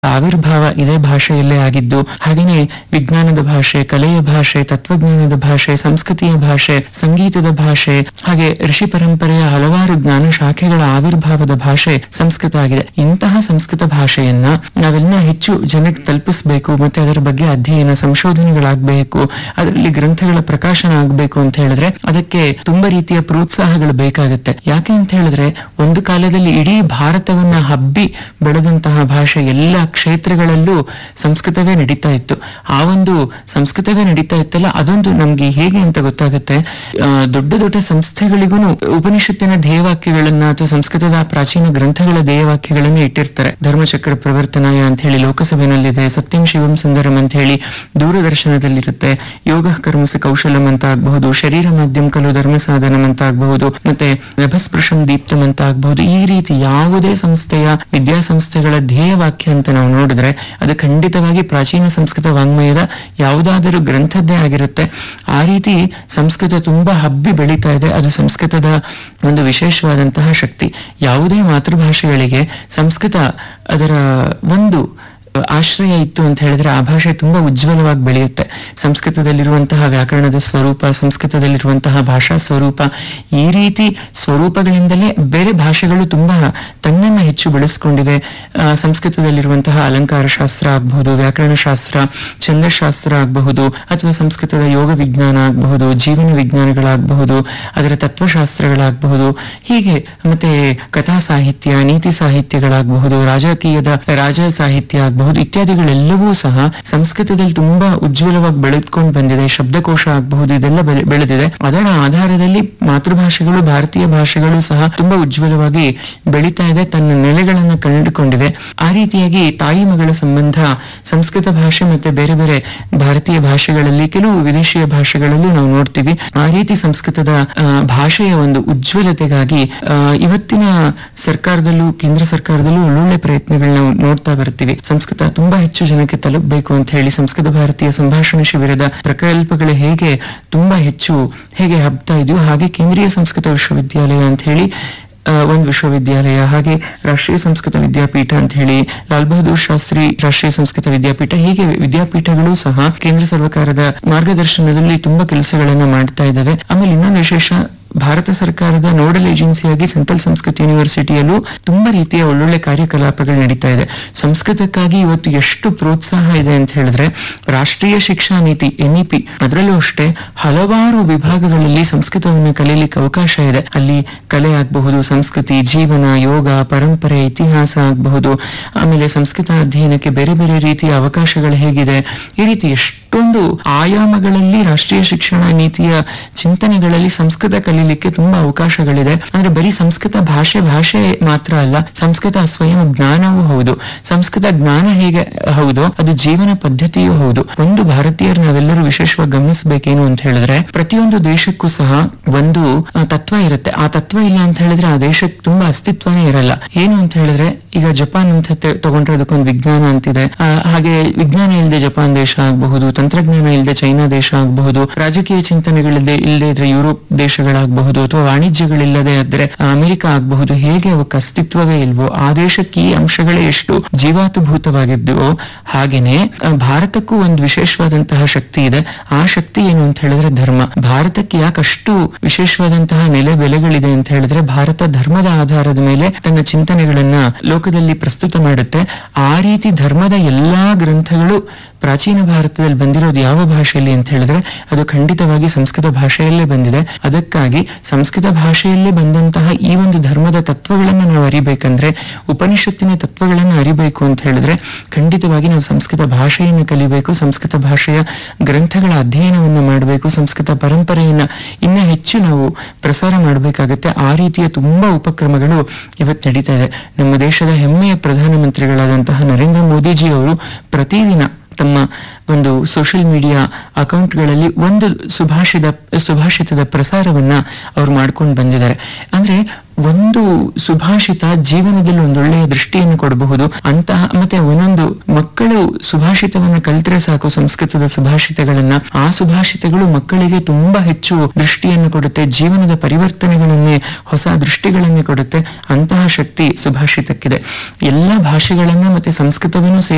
ಆವಿರ್ಭಾವ ಇದೇ ಭಾಷೆಯಲ್ಲೇ ಆಗಿದ್ದು ಹಾಗೇನೆ ವಿಜ್ಞಾನದ ಭಾಷೆ ಕಲೆಯ ಭಾಷೆ ತತ್ವಜ್ಞಾನದ ಭಾಷೆ ಸಂಸ್ಕೃತಿಯ ಭಾಷೆ ಸಂಗೀತದ ಭಾಷೆ ಹಾಗೆ ಋಷಿ ಪರಂಪರೆಯ ಹಲವಾರು ಜ್ಞಾನ ಶಾಖೆಗಳ ಆವಿರ್ಭಾವದ ಭಾಷೆ ಸಂಸ್ಕೃತ ಆಗಿದೆ ಇಂತಹ ಸಂಸ್ಕೃತ ಭಾಷೆಯನ್ನ ನಾವೆಲ್ಲ ಹೆಚ್ಚು ಜನಕ್ಕೆ ತಲುಪಿಸ್ಬೇಕು ಮತ್ತೆ ಅದರ ಬಗ್ಗೆ ಅಧ್ಯಯನ ಸಂಶೋಧನೆಗಳಾಗಬೇಕು ಅದರಲ್ಲಿ ಗ್ರಂಥಗಳ ಪ್ರಕಾಶನ ಆಗಬೇಕು ಅಂತ ಹೇಳಿದ್ರೆ ಅದಕ್ಕೆ ತುಂಬಾ ರೀತಿಯ ಪ್ರೋತ್ಸಾಹಗಳು ಬೇಕಾಗುತ್ತೆ ಯಾಕೆ ಅಂತ ಹೇಳಿದ್ರೆ ಒಂದು ಕಾಲದಲ್ಲಿ ಇಡೀ ಭಾರತವನ್ನ ಹಬ್ಬಿ ಬೆಳೆದಂತಹ ಭಾಷೆ ಎಲ್ಲ ಕ್ಷೇತ್ರಗಳಲ್ಲೂ ಸಂಸ್ಕೃತವೇ ನಡೀತಾ ಇತ್ತು ಆ ಒಂದು ಸಂಸ್ಕೃತವೇ ನಡೀತಾ ಇತ್ತಲ್ಲ ಅದೊಂದು ನಮ್ಗೆ ಹೇಗೆ ಅಂತ ಗೊತ್ತಾಗುತ್ತೆ ಆ, ದೊಡ್ಡ ದೊಡ್ಡ ಸಂಸ್ಥೆಗಳಿಗೂ ಉಪನಿಷತ್ತಿನ ಧ್ಯೇಯವಾಕ್ಯಗಳನ್ನ ಅಥವಾ ಸಂಸ್ಕೃತದ ಪ್ರಾಚೀನ ಗ್ರಂಥಗಳ ಧ್ಯೇಯವಾಕ್ಯಗಳನ್ನ ಇಟ್ಟಿರ್ತಾರೆ ಧರ್ಮಚಕ್ರ ಪ್ರವರ್ತನಾಯ ಅಂತ ಹೇಳಿ ಲೋಕಸಭೆನಲ್ಲಿದೆ ಸತ್ಯಂ ಶಿವಂ ಸುಂದರಂ ಅಂತ ಹೇಳಿ ದೂರದರ್ಶನದಲ್ಲಿರುತ್ತೆ ಯೋಗ ಕರ್ಮಸ ಕೌಶಲಂ ಅಂತ ಆಗಬಹುದು ಶರೀರ ಮಾಧ್ಯಮ ಕಲು ಧರ್ಮ ಸಾಧನಂ ಅಂತ ಆಗಬಹುದು ಮತ್ತೆ ನಭಸ್ಪೃಶಂ ದೀಪ್ತಂ ಅಂತ ಆಗಬಹುದು ಈ ರೀತಿ ಯಾವುದೇ ಸಂಸ್ಥೆಯ ವಿದ್ಯಾಸಂಸ್ಥೆಗಳ ಧ್ಯೇಯವಾಕ್ಯ ಅಂತ ನಾವು ನೋಡಿದ್ರೆ ಅದು ಖಂಡಿತವಾಗಿ ಪ್ರಾಚೀನ ಸಂಸ್ಕೃತ ವಾಂಗ್ಮಯದ ಯಾವುದಾದರೂ ಗ್ರಂಥದ್ದೇ ಆಗಿರುತ್ತೆ ಆ ರೀತಿ ಸಂಸ್ಕೃತ ತುಂಬಾ ಹಬ್ಬಿ ಬೆಳೀತಾ ಇದೆ ಅದು ಸಂಸ್ಕೃತದ ಒಂದು ವಿಶೇಷವಾದಂತಹ ಶಕ್ತಿ ಯಾವುದೇ ಮಾತೃಭಾಷೆಗಳಿಗೆ ಸಂಸ್ಕೃತ ಅದರ ಒಂದು ಆಶ್ರಯ ಇತ್ತು ಅಂತ ಹೇಳಿದ್ರೆ ಆ ಭಾಷೆ ತುಂಬಾ ಉಜ್ವಲವಾಗಿ ಬೆಳೆಯುತ್ತೆ ಸಂಸ್ಕೃತದಲ್ಲಿರುವಂತಹ ವ್ಯಾಕರಣದ ಸ್ವರೂಪ ಸಂಸ್ಕೃತದಲ್ಲಿರುವಂತಹ ಭಾಷಾ ಸ್ವರೂಪ ಈ ರೀತಿ ಸ್ವರೂಪಗಳಿಂದಲೇ ಬೇರೆ ಭಾಷೆಗಳು ತುಂಬಾ ತನ್ನನ್ನ ಹೆಚ್ಚು ಬೆಳೆಸ್ಕೊಂಡಿವೆ ಆ, ಸಂಸ್ಕೃತದಲ್ಲಿರುವಂತಹ ಅಲಂಕಾರ ಶಾಸ್ತ್ರ ಆಗಬಹುದು ವ್ಯಾಕರಣ ಶಾಸ್ತ್ರ ಛಂದಶಾಸ್ತ್ರ ಆಗಬಹುದು ಅಥವಾ ಸಂಸ್ಕೃತದ ಯೋಗ ವಿಜ್ಞಾನ ಆಗಬಹುದು ಜೀವನ ವಿಜ್ಞಾನಗಳಾಗಬಹುದು ಅದರ ತತ್ವಶಾಸ್ತ್ರಗಳಾಗಬಹುದು ಹೀಗೆ ಮತ್ತೆ ಕಥಾ ಸಾಹಿತ್ಯ ನೀತಿ ಸಾಹಿತ್ಯಗಳಾಗಬಹುದು ರಾಜಕೀಯದ ರಾಜ ಸಾಹಿತ್ಯ ಆಗಬಹುದು ಇತ್ಯಾದಿಗಳೆಲ್ಲವೂ ಸಹ ಸಂಸ್ಕೃತದಲ್ಲಿ ತುಂಬಾ ಉಜ್ವಲವಾಗಿ ಬೆಳೆದುಕೊಂಡು ಬಂದಿದೆ ಶಬ್ದಕೋಶ ಆಗಬಹುದು ಇದೆಲ್ಲ ಬೆಳೆ- ಬೆಳೆದಿದೆ ಅದರ ಆಧಾರದಲ್ಲಿ ಮಾತೃಭಾಷೆಗಳು ಭಾರತೀಯ ಭಾಷೆಗಳು ಸಹ ತುಂಬಾ ಉಜ್ವಲವಾಗಿ ಬೆಳೀತಾ ಇದೆ ತನ್ನ ನೆಲೆಗಳನ್ನ ಕಂಡುಕೊಂಡಿವೆ ಆ ರೀತಿಯಾಗಿ ತಾಯಿ ಮಗಳ ಸಂಬಂಧ ಸಂಸ್ಕೃತ ಭಾಷೆ ಮತ್ತೆ ಬೇರೆ ಬೇರೆ ಭಾರತೀಯ ಭಾಷೆಗಳಲ್ಲಿ ಕೆಲವು ವಿದೇಶಿಯ ಭಾಷೆಗಳಲ್ಲೂ ನಾವು ನೋಡ್ತೀವಿ ಆ ರೀತಿ ಸಂಸ್ಕೃತದ ಆ, ಭಾಷೆಯ ಒಂದು ಉಜ್ವಲತೆಗಾಗಿ ಆ, ಇವತ್ತಿನ ಸರ್ಕಾರದಲ್ಲೂ ಕೇಂದ್ರ ಸರ್ಕಾರದಲ್ಲೂ ಒಳ್ಳೊಳ್ಳೆ ಪ್ರಯತ್ನಗಳನ್ನ ನಾವು ನೋಡ್ತಾ ಬರ್ತೀವಿ ಸಂಸ್ಕೃತ ತುಂಬಾ ಹೆಚ್ಚು ಜನಕ್ಕೆ ತಲುಪಬೇಕು ಅಂತ ಹೇಳಿ ಸಂಸ್ಕೃತ ಭಾರತೀಯ ಸಂಭಾಷಣೆ ಶಿಬಿರದ ಪ್ರಕಲ್ಪಗಳು ಹೇಗೆ ತುಂಬಾ ಹೆಚ್ಚು ಹೇಗೆ ಹಬ್ತಾ ಇದೆಯೋ ಹಾಗೆ ಕೇಂದ್ರೀಯ ಸಂಸ್ಕೃತ ವಿಶ್ವವಿದ್ಯಾಲಯ ಅಂತ ಹೇಳಿ ಆ, ಒಂದು ವಿಶ್ವವಿದ್ಯಾಲಯ ಹಾಗೆ ರಾಷ್ಟ್ರೀಯ ಸಂಸ್ಕೃತ ವಿದ್ಯಾಪೀಠ ಅಂತ ಹೇಳಿ ಲಾಲ್ ಬಹದ್ದೂರ್ ಶಾಸ್ತ್ರಿ ರಾಷ್ಟ್ರೀಯ ಸಂಸ್ಕೃತ ವಿದ್ಯಾಪೀಠ ಹೀಗೆ ವಿದ್ಯಾಪೀಠಗಳು ಸಹ ಕೇಂದ್ರ ಸರ್ಕಾರದ ಮಾರ್ಗದರ್ಶನದಲ್ಲಿ ತುಂಬಾ ಕೆಲಸಗಳನ್ನ ಮಾಡ್ತಾ ಇದ್ದಾವೆ ಆಮೇಲೆ ಇನ್ನೊಂದು ವಿಶೇಷ ಭಾರತ ಸರ್ಕಾರದ ನೋಡಲ್ ಏಜೆನ್ಸಿಯಾಗಿ ಸೆಂಟ್ರಲ್ ಸಂಸ್ಕೃತ್ ಯೂನಿವರ್ಸಿಟಿಯಲ್ಲೂ ತುಂಬಾ ರೀತಿಯ ಒಳ್ಳೊಳ್ಳೆ ಕಾರ್ಯಕಲಾಪಗಳು ನಡೀತಾ ಇದೆ ಸಂಸ್ಕೃತಕ್ಕಾಗಿ ಇವತ್ತು ಎಷ್ಟು ಪ್ರೋತ್ಸಾಹ ಇದೆ ಅಂತ ಹೇಳಿದ್ರೆ ರಾಷ್ಟ್ರೀಯ ಶಿಕ್ಷಾ ನೀತಿ ಎನ್ಇಪಿ ಅದರಲ್ಲೂ ಅಷ್ಟೇ ಹಲವಾರು ವಿಭಾಗಗಳಲ್ಲಿ ಸಂಸ್ಕೃತವನ್ನು ಕಲೀಲಿಕ್ಕೆ ಅವಕಾಶ ಇದೆ ಅಲ್ಲಿ ಕಲೆ ಆಗಬಹುದು ಸಂಸ್ಕೃತಿ ಜೀವನ ಯೋಗ ಪರಂಪರೆ ಇತಿಹಾಸ ಆಗಬಹುದು ಆಮೇಲೆ ಸಂಸ್ಕೃತ ಅಧ್ಯಯನಕ್ಕೆ ಬೇರೆ ಬೇರೆ ರೀತಿಯ ಅವಕಾಶಗಳು ಹೇಗಿದೆ ಈ ರೀತಿ ಎಷ್ಟೊಂದು ಆಯಾಮಗಳಲ್ಲಿ ರಾಷ್ಟ್ರೀಯ ಶಿಕ್ಷಣ ನೀತಿಯ ಚಿಂತನೆಗಳಲ್ಲಿ ಸಂಸ್ಕೃತ ಕಲೀಲಿಕ್ಕೆ ತುಂಬಾ ಅವಕಾಶಗಳಿದೆ ಅಂದ್ರೆ ಬರೀ ಸಂಸ್ಕೃತ ಭಾಷೆ ಭಾಷೆ ಮಾತ್ರ ಅಲ್ಲ ಸಂಸ್ಕೃತ ಸ್ವಯಂ ಜ್ಞಾನವೂ ಹೌದು ಸಂಸ್ಕೃತ ಜ್ಞಾನ ಹೇಗೆ ಹೌದು ಅದು ಜೀವನ ಪದ್ಧತಿಯೂ ಹೌದು ಒಂದು ಭಾರತೀಯರು ನಾವೆಲ್ಲರೂ ವಿಶೇಷವಾಗಿ ಗಮನಿಸಬೇಕೇನು ಅಂತ ಹೇಳಿದ್ರೆ ಪ್ರತಿಯೊಂದು ದೇಶಕ್ಕೂ ಸಹ ಒಂದು ಆ, ತತ್ವ ಇರುತ್ತೆ ಆ ತತ್ವ ಇಲ್ಲ ಅಂತ ಹೇಳಿದ್ರೆ ಆ ದೇಶಕ್ಕೆ ತುಂಬಾ ಅಸ್ತಿತ್ವನೇ ಇರಲ್ಲ ಏನು ಅಂತ ಹೇಳಿದ್ರೆ ಈಗ ಜಪಾನ್ ಅಂತ ತೆ- ತಗೊಂಡ್ರೆ ಅದಕ್ಕೊಂದು ವಿಜ್ಞಾನ ಅಂತಿದೆ ಆ, ಹಾಗೆ ವಿಜ್ಞಾನ ಇಲ್ಲದೆ ಜಪಾನ್ ದೇಶ ಆಗಬಹುದು ತಂತ್ರಜ್ಞಾನ ಇಲ್ಲದೆ ಚೈನಾ ದೇಶ ಆಗಬಹುದು ರಾಜಕೀಯ ಚಿಂತನೆಗಳಿಲ್ಲದೆ ಇಲ್ಲದೆ ಇದ್ರೆ ಯುರೋಪ್ ದೇಶಗಳಾಗಬಹುದು ಅಥವಾ ವಾಣಿಜ್ಯಗಳಿಲ್ಲದೆ ಇದ್ರೆ ಅಮೆರಿಕ ಆಗಬಹುದು ಹೇಗೆ ಅವಕ್ಕೆ ಅಸ್ತಿತ್ವವೇ ಇಲ್ವೋ ಆ ದೇಶಕ್ಕೆ ಈ ಅಂಶಗಳೇ ಎಷ್ಟು ಜೀವಾತುಭೂತವಾಗಿದ್ದವೋ ಹಾಗೇನೆ ಆ, ಭಾರತಕ್ಕೂ ಒಂದು ವಿಶೇಷವಾದಂತಹ ಶಕ್ತಿ ಇದೆ ಆ ಶಕ್ತಿ ಏನು ಅಂತ ಹೇಳಿದ್ರೆ ಧರ್ಮ ಭಾರತಕ್ಕೆ ಯಾಕಷ್ಟು ವಿಶೇಷವಾದಂತಹ ನೆಲೆ ಬೆಲೆಗಳಿದೆ ಅಂತ ಹೇಳಿದ್ರೆ ಭಾರತ ಧರ್ಮದ ಆಧಾರದ ಮೇಲೆ ತನ್ನ ಚಿಂತನೆಗಳನ್ನ ಲೋಕದಲ್ಲಿ ಪ್ರಸ್ತುತ ಮಾಡುತ್ತೆ ಆ ರೀತಿ ಧರ್ಮದ ಎಲ್ಲಾ ಗ್ರಂಥಗಳು ಪ್ರಾಚೀನ ಭಾರತದಲ್ಲಿ ಬಂದಿರೋದು ಯಾವ ಭಾಷೆಯಲ್ಲಿ ಅಂತ ಹೇಳಿದ್ರೆ ಅದು ಖಂಡಿತವಾಗಿ ಸಂಸ್ಕೃತ ಭಾಷೆಯಲ್ಲೇ ಬಂದಿದೆ ಅದಕ್ಕಾಗಿ ಸಂಸ್ಕೃತ ಭಾಷೆಯಲ್ಲೇ ಬಂದಂತಹ ಈ ಒಂದು ಧರ್ಮದ ತತ್ವಗಳನ್ನು ನಾವು ಅರಿಬೇಕಂದ್ರೆ ಉಪನಿಷತ್ತಿನ ತತ್ವಗಳನ್ನು ಅರಿಬೇಕು ಅಂತ ಹೇಳಿದ್ರೆ ಖಂಡಿತವಾಗಿ ನಾವು ಸಂಸ್ಕೃತ ಭಾಷೆಯನ್ನು ಕಲಿಬೇಕು ಸಂಸ್ಕೃತ ಭಾಷೆಯ ಗ್ರಂಥಗಳ ಅಧ್ಯಯನವನ್ನು ಮಾಡಬೇಕು ಸಂಸ್ಕೃತ ಪರಂಪರೆಯನ್ನ ಇನ್ನ ಹೆಚ್ಚು ನಾವು ಪ್ರಸಾರ ಮಾಡಬೇಕಾಗತ್ತೆ ಆ ರೀತಿಯ ತುಂಬಾ ಉಪಕ್ರಮಗಳು ಇವತ್ತು ನಡೀತಾ ಇದೆ ನಮ್ಮ ದೇಶದ ಹೆಮ್ಮೆಯ ಪ್ರಧಾನಮಂತ್ರಿಗಳಾದಂತಹ ನರೇಂದ್ರ ಮೋದಿಜಿ ಅವರು ಪ್ರತಿದಿನ ತಮ್ಮ ಒಂದು ಸೋಷಿಯಲ್ ಮೀಡಿಯಾ ಅಕೌಂಟ್ಗಳಲ್ಲಿ ಒಂದು ಸುಭಾಷಿತ ಸುಭಾಷಿತದ ಪ್ರಸಾರವನ್ನ ಅವ್ರು ಮಾಡ್ಕೊಂಡು ಬಂದಿದ್ದಾರೆ ಅಂದ್ರೆ ಒಂದು ಸುಭಾಷಿತ ಜೀವನದಲ್ಲಿ ಒಂದೊಳ್ಳೆಯ ದೃಷ್ಟಿಯನ್ನು ಕೊಡಬಹುದು ಅಂತಹ ಮತ್ತೆ ಒಂದೊಂದು ಮಕ್ಕಳು ಸುಭಾಷಿತವನ್ನ ಕಲ್ತ್ರೆ ಸಾಕು ಸಂಸ್ಕೃತದ ಸುಭಾಷಿತಗಳನ್ನ ಆ ಸುಭಾಷಿತಗಳು ಮಕ್ಕಳಿಗೆ ತುಂಬಾ ಹೆಚ್ಚು ದೃಷ್ಟಿಯನ್ನು ಕೊಡುತ್ತೆ ಜೀವನದ ಪರಿವರ್ತನೆಗಳನ್ನೇ ಹೊಸ ದೃಷ್ಟಿಗಳನ್ನೇ ಕೊಡುತ್ತೆ ಅಂತಹ ಶಕ್ತಿ ಸುಭಾಷಿತಕ್ಕಿದೆ ಎಲ್ಲ ಭಾಷೆಗಳನ್ನ ಮತ್ತೆ ಸಂಸ್ಕೃತವನ್ನು ಸೇರಿ